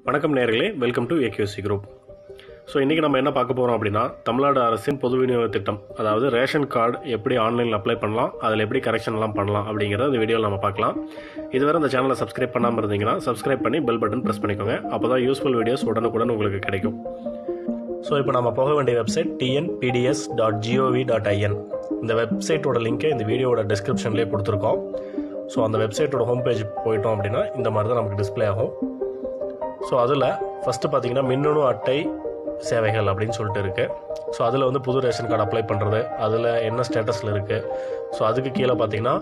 வணக்கம் நேர்களே welcome to AKC group so இன்றைக்கி நம்ம என்ன பார்க்க போகிறோம் அப்படின்னா தமிழ்நாடு அரசின் பொது விநியோக திட்டம் அதாவது ரேஷன் கார்டு எப்படி ஆன்லைனில் அப்ளை பண்ணலாம் அதில் எப்படி கரெக்ஷன்லாம் பண்ணலாம் அப்படிங்கிறத இந்த வீடியோவில் நம்ம பார்க்கலாம் இதுவரை இந்த சேனலை சப்ஸ்கிரைப் பண்ணாமல் இருந்தீங்கன்னா சப்ஸ்கிரைப் பண்ணி பெல் பட்டன் ப்ரெஸ் பண்ணிக்கோங்க அப்போ தான் யூஸ்ஃபுல் வீடியோஸ் உடனுக்குடன் உங்களுக்கு கிடைக்கும் ஸோ இப்போ நம்ம போக வேண்டிய website TNPDS dot GOV dot IN இந்த வெப்சைட்டோட லிங்கை இந்த வீடியோவோட டிஸ்கிரிப்ஷன்லேயே கொடுத்துருக்கோம் ஸோ அந்த வெப்சைட்டோட ஹோம் பேஜ் போயிட்டோம் அப்படின்னா இந்த மாதிரி தான் நமக்கு டிஸ்ப்ளே ஆகும் ஸோ அதில் ஃபஸ்ட்டு பார்த்தீங்கன்னா மின்னணு அட்டை சேவைகள் அப்படின்னு சொல்லிட்டு இருக்குது ஸோ அதில் வந்து புது ரேஷன் கார்டு அப்ளை பண்ணுறது அதில் என்ன ஸ்டேட்டஸில் இருக்குது ஸோ அதுக்கு கீழே பார்த்தீங்கன்னா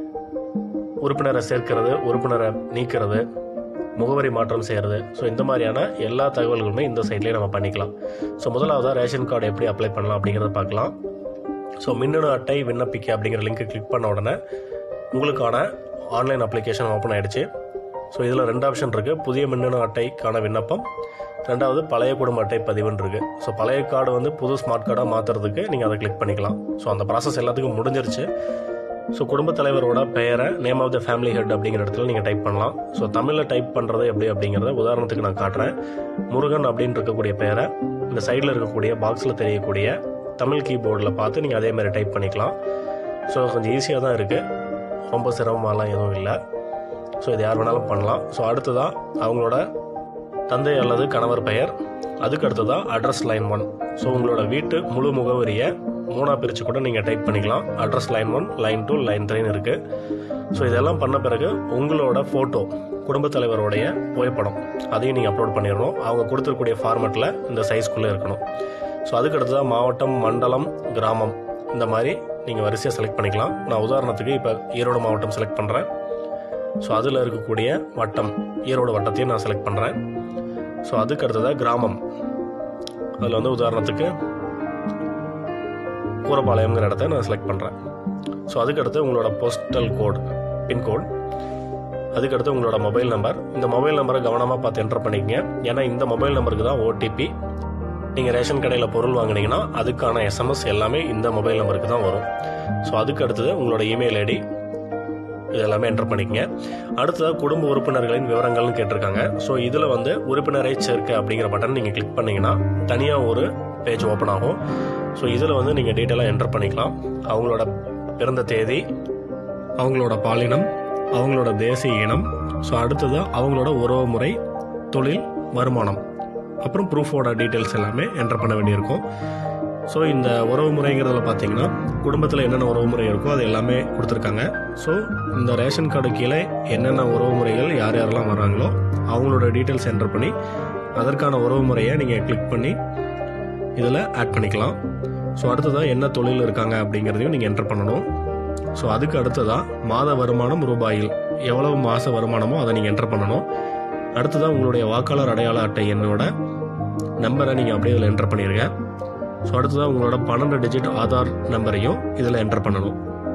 உறுப்பினரை சேர்க்கிறது உறுப்பினரை நீக்கிறது முகவரி மாற்றம் செய்கிறது ஸோ இந்த மாதிரியான எல்லா தகவல்களுமே இந்த சைட்லேயே நம்ம பண்ணிக்கலாம் ஸோ முதலாவதாக ரேஷன் கார்டு எப்படி அப்ளை பண்ணலாம் அப்படிங்கிறத பார்க்கலாம் ஸோ மின்னணு அட்டை விண்ணப்பிக்க அப்படிங்கிற லிங்கை கிளிக் பண்ண உடனே உங்களுக்கான ஆன்லைன் அப்ளிகேஷன் ஓப்பன் ஆயிடுச்சு ஸோ இதில் ரெண்டு ஆப்ஷன் இருக்குது புதிய மின்னணு அட்டைக்கான விண்ணப்பம் ரெண்டாவது பழைய குடும்ப அட்டை பதிவுன்னு இருக்குது ஸோ பழைய கார்டு வந்து புது ஸ்மார்ட் கார்டாக மாற்றுறதுக்கு நீங்கள் அதை கிளிக் பண்ணிக்கலாம் ஸோ அந்த ப்ராசஸ் எல்லாத்துக்கும் முடிஞ்சிருச்சு ஸோ குடும்பத் தலைவரோட பெயரை name of the family head அப்படிங்கிற இடத்துல நீங்கள் டைப் பண்ணலாம் ஸோ தமிழில் டைப் பண்ணுறது எப்படி அப்படிங்கிறத உதாரணத்துக்கு நான் காட்டுறேன் முருகன் அப்படின்னு இருக்கக்கூடிய பெயரை இந்த சைடில் இருக்கக்கூடிய பாக்ஸில் தெரியக்கூடிய தமிழ் கீபோர்டில் பார்த்து நீங்கள் அதே மாதிரி டைப் பண்ணிக்கலாம் ஸோ கொஞ்சம் ஈஸியாக தான் இருக்குது ரொம்ப சிரமமாலாம் எதுவும் இல்லை ஸோ இது யார் வேணாலும் பண்ணலாம் ஸோ அடுத்ததாக அவங்களோட தந்தை அல்லது கணவர் பெயர் அதுக்கு அடுத்ததாக அட்ரஸ் லைன் ஒன் ஸோ உங்களோட வீட்டு முழு முகவரியை மூணாக பிரித்து கூட நீங்கள் டைப் பண்ணிக்கலாம் address line one line two line த்ரீன்னு இருக்குது ஸோ இதெல்லாம் பண்ண பிறகு உங்களோட ஃபோட்டோ குடும்பத் தலைவருடைய புகைப்படம் அதையும் நீங்கள் அப்லோட் பண்ணிடணும் அவங்க கொடுத்துருக்கூடிய ஃபார்மேட்டில் இந்த சைஸ்க்குள்ளே இருக்கணும் ஸோ அதுக்கு அடுத்ததாக மாவட்டம் மண்டலம் கிராமம் இந்த மாதிரி நீங்கள் வரிசையாக செலக்ட் பண்ணிக்கலாம் நான் உதாரணத்துக்கு இப்போ ஈரோடு மாவட்டம் செலக்ட் பண்ணுறேன் ஸோ அதில் இருக்கக்கூடிய வட்டம் ஈரோடு வட்டத்தையும் நான் செலக்ட் பண்ணுறேன் ஸோ அதுக்கு அடுத்ததாக கிராமம் அதில் வந்து உதாரணத்துக்கு கூரப்பாளையம்ங்கிற இடத்த நான் செலக்ட் பண்ணுறேன் ஸோ அதுக்கடுத்து உங்களோட போஸ்டல் கோட் பின்கோட் அதுக்கடுத்து உங்களோட மொபைல் நம்பர் இந்த மொபைல் நம்பரை கவனமாக பார்த்து என்டர் பண்ணிக்கங்க ஏன்னா இந்த மொபைல் நம்பருக்கு தான் ஓடிபி நீங்கள் ரேஷன் கடையில் பொருள் வாங்குனீங்கன்னா அதுக்கான எஸ்எம்எஸ் எல்லாமே இந்த மொபைல் நம்பருக்கு தான் வரும் ஸோ அதுக்கு அடுத்தது உங்களோட இமெயில் ஐடி இது எல்லாமே என்டர் பண்ணிக்கங்க அடுத்ததாக குடும்ப உறுப்பினர்களின் விவரங்கள்னு கேட்டிருக்காங்க ஸோ இதில் வந்து உறுப்பினரை சேர்க்க அப்படிங்கிற பட்டன் நீங்கள் கிளிக் பண்ணீங்கன்னா தனியாக ஒரு பேஜ் ஓப்பன் ஆகும் ஸோ இதில் வந்து நீங்கள் டீட்டெயிலாக என்டர் பண்ணிக்கலாம் அவங்களோட பிறந்த தேதி அவங்களோட பாலினம் அவங்களோட தேசிய இனம் ஸோ அடுத்ததாக அவங்களோட உறவு முறை தொழில் வருமானம் அப்புறம் ப்ரூஃபோட டீட்டெயில்ஸ் எல்லாமே என்டர் பண்ண வேண்டியிருக்கும் ஸோ இந்த உறவு முறைங்கிறதுல பார்த்தீங்கன்னா குடும்பத்தில் என்னென்ன உறவு முறை இருக்கோ அது எல்லாமே கொடுத்துருக்காங்க ஸோ இந்த ரேஷன் கார்டு கீழே என்னென்ன உறவு முறைகள் யார் யாரெல்லாம் வர்றாங்களோ அவங்களோட டீட்டெயில்ஸ் என்டர் பண்ணி அதற்கான உறவு முறையை நீங்கள் கிளிக் பண்ணி இதில் ஆட் பண்ணிக்கலாம் ஸோ அடுத்ததாக என்ன தொழில் இருக்காங்க அப்படிங்கிறதையும் நீங்கள் என்டர் பண்ணணும் ஸோ அதுக்கு அடுத்ததாக மாத வருமானம் ரூபாயில் எவ்வளவு மாத வருமானமோ அதை நீங்கள் என்டர் பண்ணணும் அடுத்ததாக உங்களுடைய வாக்காளர் அடையாள அட்டை எண்ணோட நம்பரை நீங்கள் அப்படியே இதில் என்டர் பண்ணிடுங்க ஸோ அடுத்ததாக உங்களோட பன்னெண்டு டிஜிட் ஆதார் நம்பரையும் இதில் என்டர் பண்ணணும்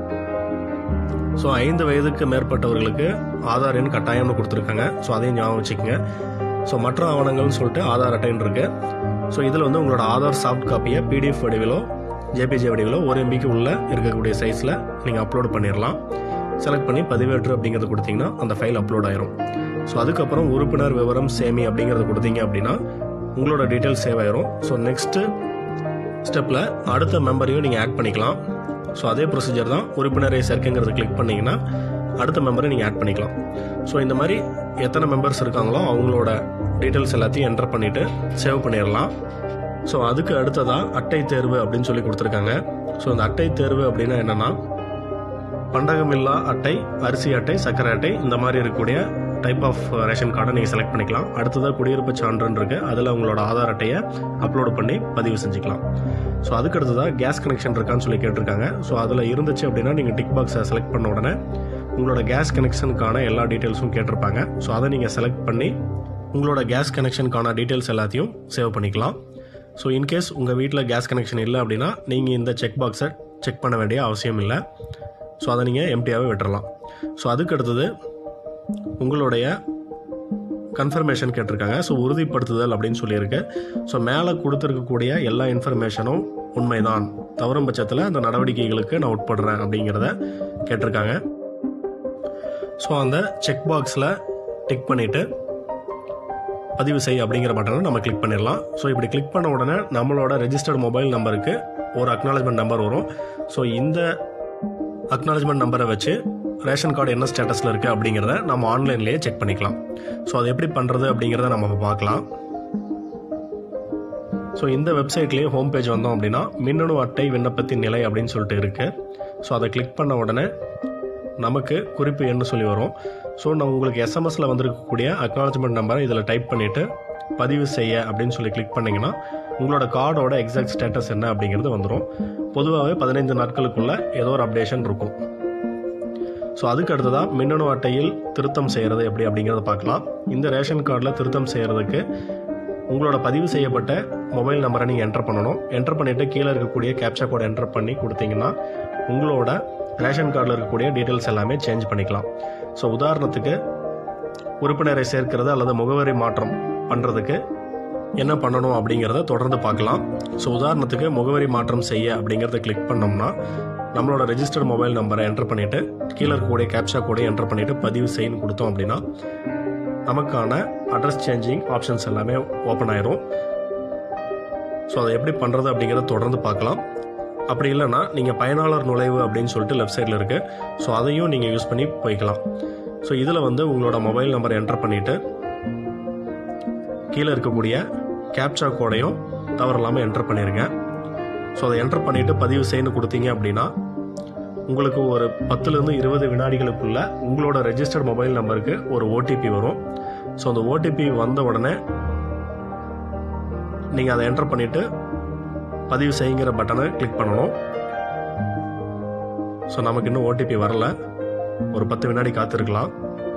ஸோ ஐந்து வயதுக்கு மேற்பட்டவர்களுக்கு ஆதார் எண் கட்டாயம்னு கொடுத்துருக்காங்க ஸோ அதையும் ஞாபகம் வச்சுக்கோங்க ஸோ மற்ற ஆவணங்கள்னு சொல்லிட்டு ஆதார் அட்டைன்னு இருக்கு ஸோ இதில் வந்து உங்களோட ஆதார் சாஃப்ட் காப்பியை பிடிஎஃப் வடிவிலோ ஜேபிஜே வடிவிலோ ஒரு எம்பிக்கு உள்ள இருக்கக்கூடிய சைஸில் நீங்கள் அப்லோட் பண்ணிடலாம் செலக்ட் பண்ணி பதிவேற்று அப்படிங்கிறது கொடுத்தீங்கன்னா அந்த ஃபைல் அப்லோட் ஆயிரும் ஸோ அதுக்கப்புறம் உறுப்பினர் விவரம் சேமி அப்படிங்கிறது கொடுத்தீங்க அப்படின்னா உங்களோட டீட்டெயில்ஸ் சேவ் ஆயிரும் ஸோ நெக்ஸ்ட்டு ஸ்டெப்பில் அடுத்த மெம்பரையும் நீங்கள் ஆட் பண்ணிக்கலாம் ஸோ அதே ப்ரொசீஜர் தான் உறுப்பினரை சேர்க்கைங்கிறத கிளிக் பண்ணிங்கன்னா அடுத்த மெம்பரை நீங்கள் ஆட் பண்ணிக்கலாம் ஸோ இந்த மாதிரி எத்தனை மெம்பர்ஸ் இருக்காங்களோ அவங்களோட டீட்டெயில்ஸ் எல்லாத்தையும் என்டர் பண்ணிவிட்டு சேவ் பண்ணிடலாம் ஸோ அதுக்கு அடுத்ததாக அட்டை தேர்வு அப்படின்னு சொல்லி கொடுத்துருக்காங்க ஸோ இந்த அட்டை தேர்வு அப்படின்னா என்னென்னா பண்டகமில்லா அட்டை அரிசி அட்டை சர்க்கரை அட்டை இந்த மாதிரி இருக்கக்கூடிய டைப் ஆஃப் ரேஷன் கார்டை நீங்கள் செலக்ட் பண்ணிக்கலாம் அடுத்ததாக குடியிருப்பு சான்றுன்னு இருக்கு அதில் உங்களோட ஆதார் அட்டையை அப்லோட் பண்ணி பதிவு செஞ்சுக்கலாம் ஸோ அதுக்கு அடுத்ததாக கேஸ் கனெக்ஷன் இருக்கான்னு சொல்லி கேட்டிருக்காங்க ஸோ அதில் இருந்துச்சு அப்படின்னா நீங்கள் டிக் பாக்ஸை செலக்ட் பண்ண உடனே உங்களோட கேஸ் கனெக்ஷனுக்கான எல்லா டீட்டெயில்ஸும் கேட்டிருப்பாங்க ஸோ அதை நீங்கள் செலக்ட் பண்ணி உங்களோட கேஸ் கனெக்ஷனுக்கான டீட்டெயில்ஸ் எல்லாத்தையும் சேவ் பண்ணிக்கலாம் ஸோ இன்கேஸ் உங்கள் வீட்டில் கேஸ் கனெக்ஷன் இல்லை அப்படின்னா நீங்கள் இந்த செக் பாக்ஸை செக் பண்ண வேண்டிய அவசியம் இல்லை ஸோ அதை நீங்கள் எம்டியாகவே விட்டுறலாம் ஸோ அதுக்கு அடுத்தது உங்களுடைய கன்ஃபர்மேஷன் கேட்டிருக்காங்க ஸோ உறுதிப்படுத்துதல் அப்படின்னு சொல்லியிருக்கு ஸோ மேலே கொடுத்துருக்கக்கூடிய எல்லா இன்ஃபர்மேஷனும் உண்மைதான் தவறும் பட்சத்தில் அந்த நடவடிக்கைகளுக்கு நான் உட்படுறேன் அப்படிங்கிறத கேட்டிருக்காங்க ஸோ அந்த செக் பாக்ஸில் டிக் பண்ணிவிட்டு பதிவு செய் அப்படிங்கிற பட்டனை நம்ம கிளிக் பண்ணிடலாம் ஸோ இப்படி கிளிக் பண்ண உடனே நம்மளோட ரெஜிஸ்டர்ட் மொபைல் நம்பருக்கு ஒரு அக்னாலஜ்மெண்ட் நம்பர் வரும் ஸோ இந்த அக்னாலஜ்மெண்ட் நம்பரை வச்சு ரேஷன் கார்டு என்ன ஸ்டேட்டஸில் இருக்குது அப்படிங்கிறத நம்ம ஆன்லைன்லேயே செக் பண்ணிக்கலாம் ஸோ அதை எப்படி பண்ணுறது அப்படிங்கிறத நம்ம இப்ப பார்க்கலாம் ஸோ இந்த வெப்சைட்லேயே ஹோம் பேஜ் வந்தோம் அப்படின்னா மின்னணு அட்டை விண்ணப்பத்தின் நிலை அப்படின்னு சொல்லிட்டு இருக்குது ஸோ அதை கிளிக் பண்ண உடனே நமக்கு குறிப்பு எண்ணு சொல்லி வரும் ஸோ நான் உங்களுக்கு எஸ்எம்எஸில் வந்திருக்கக்கூடிய அக்னாலஜ்மெண்ட் நம்பரை இதில் டைப் பண்ணிவிட்டு பதிவு செய்ய அப்படின்னு சொல்லி கிளிக் பண்ணிங்கன்னா உங்களோட கார்டோட எக்ஸாக்ட் ஸ்டேட்டஸ் என்ன அப்படிங்கிறது வந்துடும் பொதுவாகவே பதினைந்து நாட்களுக்குள்ள ஏதோ ஒரு அப்டேஷன் இருக்கும் ஸோ அதுக்கு அடுத்ததாக மின்னணு அட்டையில் திருத்தம் செய்கிறது எப்படி அப்படிங்கிறத பார்க்கலாம் இந்த ரேஷன் கார்டில் திருத்தம் செய்கிறதுக்கு உங்களோட பதிவு செய்யப்பட்ட மொபைல் நம்பரை நீங்கள் என்டர் பண்ணணும் என்டர் பண்ணிவிட்டு கீழே இருக்கக்கூடிய கேப்சா கோட் என்டர் பண்ணி கொடுத்தீங்கன்னா உங்களோட ரேஷன் கார்டில் இருக்கக்கூடிய டீட்டெயில்ஸ் எல்லாமே சேஞ்ச் பண்ணிக்கலாம் ஸோ உதாரணத்துக்கு உறுப்பினரை சேர்க்கிறது அல்லது முகவரி மாற்றம் பண்ணுறதுக்கு என்ன பண்ணணும் அப்படிங்கிறத தொடர்ந்து பார்க்கலாம் ஸோ உதாரணத்துக்கு முகவரி மாற்றம் செய்ய அப்படிங்கிறத கிளிக் பண்ணோம்னா நம்மளோட ரெஜிஸ்டர்ட் மொபைல் நம்பரை என்டர் பண்ணிவிட்டு கீழே இருக்கக்கூடிய கேப்சா கோடை என்டர் பண்ணிவிட்டு பதிவு செய்யன்னு கொடுத்தோம் அப்படின்னா நமக்கான அட்ரஸ் சேஞ்சிங் ஆப்ஷன்ஸ் எல்லாமே ஓப்பன் ஆயிரும் ஸோ அதை எப்படி பண்ணுறது அப்படிங்கிறத தொடர்ந்து பார்க்கலாம் அப்படி இல்லைன்னா நீங்கள் பயனாளர் நுழைவு அப்படின்னு சொல்லிட்டு லெஃப்ட் சைடில் இருக்குது ஸோ அதையும் நீங்கள் யூஸ் பண்ணி போய்க்கலாம் ஸோ இதில் வந்து உங்களோட மொபைல் நம்பர் என்டர் பண்ணிவிட்டு கீழே இருக்கக்கூடிய கேப்சா கோடையும் தவறில்லாமல் என்டர் பண்ணிடுங்க ஸோ அதை என்டர் பண்ணிவிட்டு பதிவு செய்யணும் கொடுத்தீங்க அப்படின்னா உங்களுக்கு ஒரு பத்துலேருந்து இருபது வினாடிகளுக்குள்ள உங்களோட ரெஜிஸ்டர்ட் மொபைல் நம்பருக்கு ஒரு ஓடிபி வரும் ஸோ அந்த ஓடிபி வந்த உடனே நீங்கள் அதை என்டர் பண்ணிவிட்டு பதிவு செய்யுங்கிற பட்டனை கிளிக் பண்ணணும் ஸோ நமக்கு இன்னும் ஓடிபி வரல ஒரு பத்து வினாடி காத்திருக்கலாம்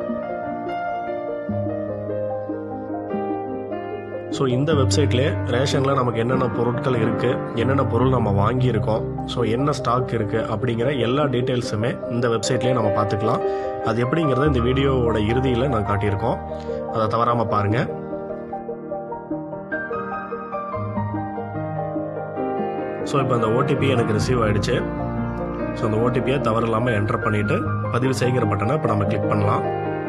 ஸோ இந்த வெப்சைட்லேயே ரேஷனில் நமக்கு என்னென்ன பொருட்கள் இருக்குது என்னென்ன பொருள் நம்ம வாங்கியிருக்கோம் ஸோ என்ன ஸ்டாக் இருக்குது அப்படிங்கிற எல்லா டீட்டெயில்ஸுமே இந்த வெப்சைட்லேயே நம்ம பார்த்துக்கலாம் அது எப்படிங்கிறத இந்த வீடியோவோட இறுதியில் நான் காட்டியிருக்கோம் அதை தவறாமல் பாருங்கள் ஸோ இப்போ அந்த ஓடிபி எனக்கு ரிசீவ் ஆயிடுச்சு ஸோ அந்த ஓடிபியை தவறில்லாமல் என்டர் பண்ணிவிட்டு பதிவு செய்கிற பட்டனை இப்போ நம்ம கிளிக் பண்ணலாம்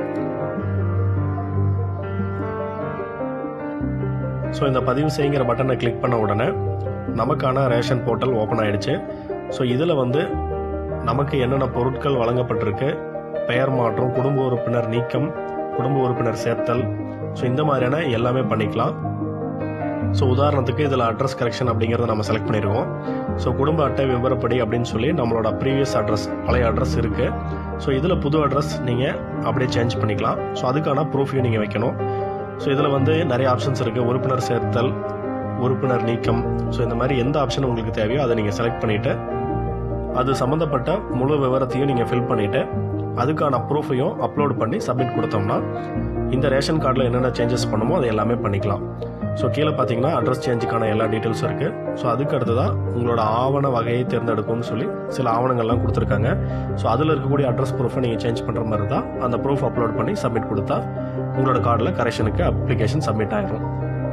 ஸோ இந்த பதிவு செய்கிற பட்டனை கிளிக் பண்ண உடனே நமக்கான ரேஷன் போர்ட்டல் ஓப்பன் ஆயிடுச்சு ஸோ இதில் வந்து நமக்கு என்னென்ன பொருட்கள் வழங்கப்பட்டிருக்கு பெயர் மாற்றம் குடும்ப உறுப்பினர் நீக்கம் குடும்ப உறுப்பினர் சேர்த்தல் ஸோ இந்த மாதிரியான எல்லாமே பண்ணிக்கலாம் ஸோ உதாரணத்துக்கு இதில் அட்ரஸ் கரெக்ஷன் அப்படிங்கிறத நம்ம செலக்ட் பண்ணிடுவோம் ஸோ குடும்ப அட்டை விவரப்படி அப்படின்னு சொல்லி நம்மளோட ப்ரீவியஸ் அட்ரஸ் பழைய அட்ரஸ் இருக்குது ஸோ இதில் புது அட்ரஸ் நீங்கள் அப்படியே சேஞ்ச் பண்ணிக்கலாம் ஸோ அதுக்கான ப்ரூஃபையும் நீங்கள் வைக்கணும் ஸோ இதில் வந்து நிறைய ஆப்ஷன்ஸ் இருக்குது உறுப்பினர் சேர்த்தல் உறுப்பினர் நீக்கம் ஸோ இந்த மாதிரி எந்த ஆப்ஷன் உங்களுக்கு தேவையோ அதை நீங்கள் செலக்ட் பண்ணிவிட்டு அது சம்மந்தப்பட்ட முழு விவரத்தையும் நீங்கள் ஃபில் பண்ணிவிட்டு அதுக்கான ப்ரூஃபையும் அப்லோட் பண்ணி சப்மிட் கொடுத்தோம்னா இந்த ரேஷன் கார்டில் என்னென்ன சேஞ்சஸ் பண்ணுமோ அது எல்லாமே பண்ணிக்கலாம் ஸோ கீழே பார்த்தீங்கன்னா அட்ரஸ் சேஞ்சுக்கான எல்லா டீட்டெயில்ஸும் இருக்குது ஸோ அதுக்கு அடுத்ததான் உங்களோட ஆவண வகையை தேர்ந்தெடுக்கும்னு சொல்லி சில ஆவணங்கள்லாம் கொடுத்துருக்காங்க ஸோ அதில் இருக்கக்கூடிய அட்ரஸ் ப்ரூஃபை நீங்கள் சேஞ்ச் பண்ணுற மாதிரி தான் அந்த ப்ரூஃப் அப்லோட் பண்ணி சப்மிட் கொடுத்தா உங்களோட கார்டில் கரெக்ஷனுக்கு அப்ளிகேஷன் சப்மிட் ஆயிரும்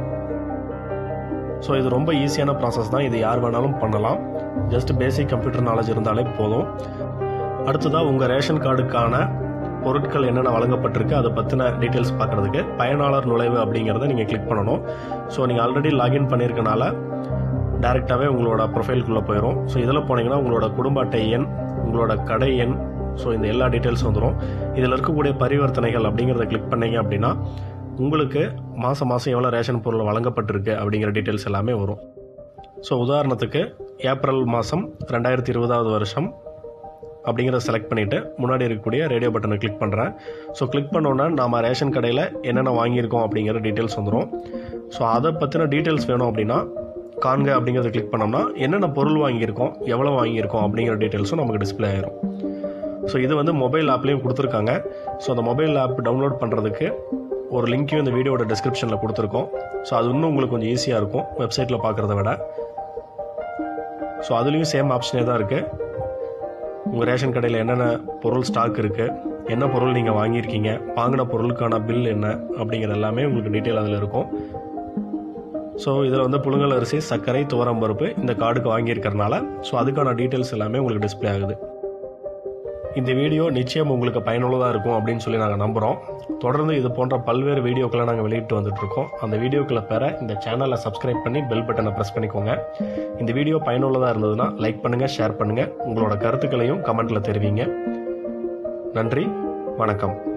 ஸோ இது ரொம்ப ஈஸியான ப்ராசஸ் தான் இது யார் வேணாலும் பண்ணலாம் ஜஸ்ட் பேசிக் கம்ப்யூட்டர் நாலேஜ் இருந்தாலே போதும் அடுத்ததாக உங்கள் ரேஷன் கார்டுக்கான பொருட்கள் என்னென்ன வழங்கப்பட்டிருக்கு அதை பற்றின டீட்டெயில்ஸ் பார்க்குறதுக்கு பயனாளர் நுழைவு அப்படிங்கிறத நீங்கள் கிளிக் பண்ணணும் ஸோ நீங்கள் ஆல்ரெடி லாகின் பண்ணியிருக்கனால டேரெக்டாகவே உங்களோட ப்ரொஃபைலுக்குள்ளே போயிடும் ஸோ இதில் போனீங்கன்னா உங்களோட குடும்ப அட்டை எண் உங்களோட கடை எண் ஸோ இந்த எல்லா டீட்டெயில்ஸ் வந்துடும் இதில் இருக்கக்கூடிய பரிவர்த்தனைகள் அப்படிங்கிறத கிளிக் பண்ணீங்க அப்படின்னா உங்களுக்கு மாதம் மாதம் எவ்வளோ ரேஷன் பொருள் வழங்கப்பட்டிருக்கு அப்படிங்கிற டீட்டெயில்ஸ் எல்லாமே வரும் ஸோ உதாரணத்துக்கு ஏப்ரல் மாதம் ரெண்டாயிரத்தி இருபதாவது வருஷம் அப்படிங்கிறத செலக்ட் பண்ணிவிட்டு முன்னாடி இருக்கக்கூடிய ரேடியோ பட்டனை கிளிக் பண்ணுறேன் ஸோ கிளிக் பண்ணோன்னா நாம் ரேஷன் கடையில் என்னென்ன வாங்கியிருக்கோம் அப்படிங்கிற டீட்டெயில்ஸ் வந்துடும் ஸோ அதை பற்றின டீட்டெயில்ஸ் வேணும் அப்படின்னா காண்க அப்படிங்கிறத கிளிக் பண்ணோம்னா என்னென்ன பொருள் வாங்கியிருக்கோம் எவ்வளோ வாங்கியிருக்கோம் அப்படிங்கிற டீட்டெயில்ஸும் நமக்கு டிஸ்பிளே ஆயிரும் ஸோ இது வந்து மொபைல் ஆப்லேயும் கொடுத்துருக்காங்க ஸோ அந்த மொபைல் ஆப் டவுன்லோட் பண்ணுறதுக்கு ஒரு லிங்க்கையும் இந்த வீடியோட டிஸ்கிரிப்ஷனில் கொடுத்துருக்கோம் ஸோ அது இன்னும் உங்களுக்கு கொஞ்சம் ஈஸியாக இருக்கும் வெப்சைட்டில் பார்க்குறத விட ஸோ அதுலேயும் சேம் ஆப்ஷனே தான் இருக்குது உங்கள் ரேஷன் கடையில் என்னென்ன பொருள் ஸ்டாக் இருக்குது என்ன பொருள் நீங்கள் வாங்கியிருக்கீங்க வாங்கின பொருளுக்கான பில் என்ன அப்படிங்கிற எல்லாமே உங்களுக்கு டீட்டெயில் அதில் இருக்கும் ஸோ இதில் வந்து புழுங்கல் அரிசி சர்க்கரை துவரம் பருப்பு இந்த கார்டுக்கு வாங்கியிருக்கறனால ஸோ அதுக்கான டீட்டெயில்ஸ் எல்லாமே உங்களுக்கு டிஸ்பிளே ஆகுது இந்த வீடியோ நிச்சயம் உங்களுக்கு பயனுள்ளதாக இருக்கும் அப்படின்னு சொல்லி நாங்கள் நம்புகிறோம் தொடர்ந்து இது போன்ற பல்வேறு வீடியோக்களை நாங்கள் வெளியிட்டு வந்துட்டு இருக்கோம் அந்த வீடியோக்களை பெற இந்த சேனலை சப்ஸ்கிரைப் பண்ணி பெல் பட்டனை ப்ரெஸ் பண்ணிக்கோங்க இந்த வீடியோ பயனுள்ளதாக இருந்ததுன்னா லைக் பண்ணுங்கள் ஷேர் பண்ணுங்கள் உங்களோட கருத்துக்களையும் கமெண்ட்டில் தெரிவிங்க நன்றி வணக்கம்